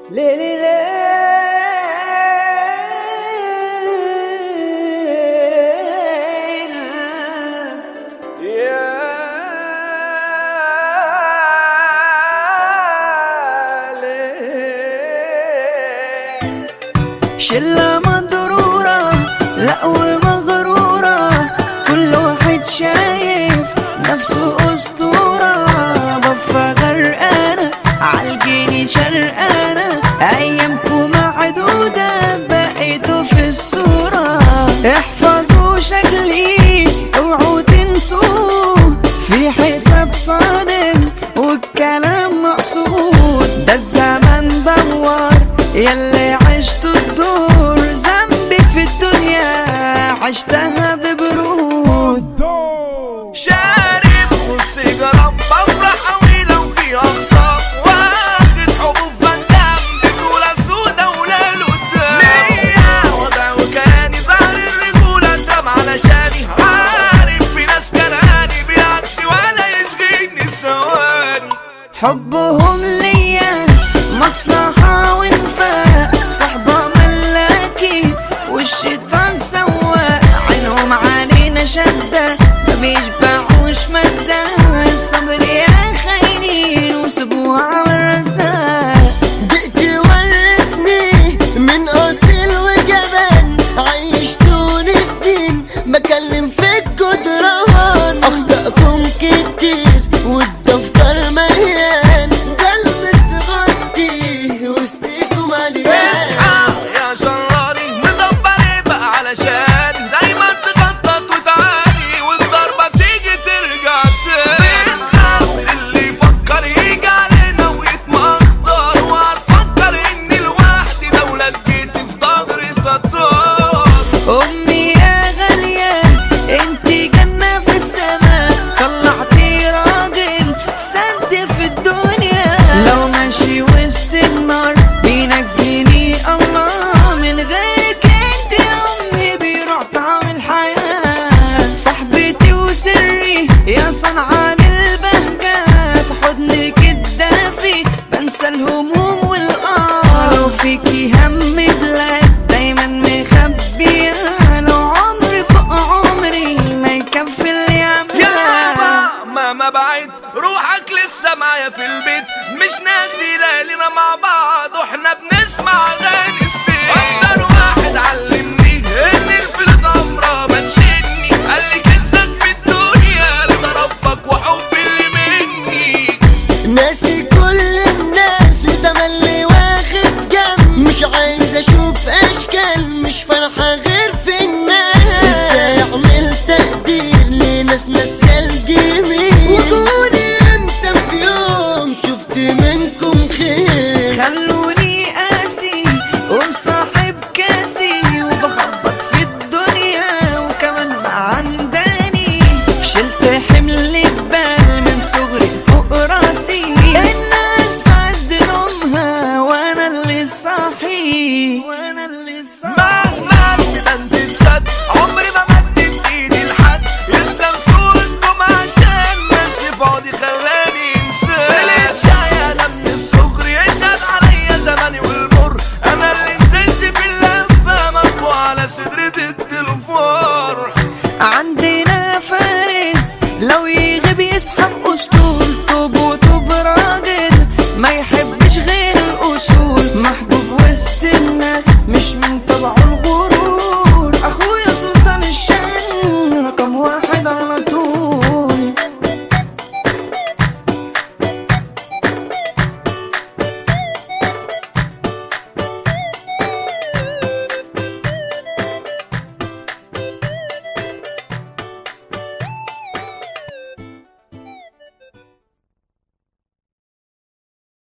ليلي ليل يا ليل شلة مضرورة لا ومغرورة كل واحد شايف نفسه أسطورة بفة غرقانة عالجيني شرقانة أيامكم معدودة بقيتوا في الصورة احفظوا شكلي اوعوا تنسوه في حساب صادم والكلام مقصود ده الزمن دوار يلي عشت الدور ذنبي في الدنيا عشتها ببرود شارب نص جرام بفرح اوي لو في اقسام واخد حبوب فندام بطولة سودا ولا لقدام ليا وضع وكاني ظهر الرجولة قدام علشاني عارف في ناس كرهاني بعكسي ولا يشغلني ثواني حبهم ليا مصلحة وانفاق صحبة ملاكي والشيطان سواق عينهم علينا شدة ما بيشبعوش مادة الصبر يا خاينين وسيبوها على الرزاق دقتي ورتني من اصيل وجبان عيشتوني سنين بكلم في الجدران اخطاءكم كتير والدفتر مليان قلب استغطي وسطيكم مليان اصحى يا شراني مدبر ايه بقى علشان دايما تخطط وتعاني والضربة تيجي ترجع تاني بنخاف اللي يفكر يجي علينا ويتمخضر وهتفكر اني لوحدي دولة جيت في ظهري تطار أمي يا غالية انتي جنة في السماء طلعتي راجل سد في الدنيا لو ماشي وسط النار بينجيني الله من غيرك انت يا أمي بيروح طعم الحياة صاحبتي وسري يا صنعان البهجة في حضنك الدافي بنسى الهموم والآه لو فيكي هم بلاد دايما مخبية لو عمري فوق عمري ما يكفي اللي يا عملها بابا مهما بعيد روحك لسه معايا في البيت مش ناسي ليالينا مع بعض واحنا بنسمع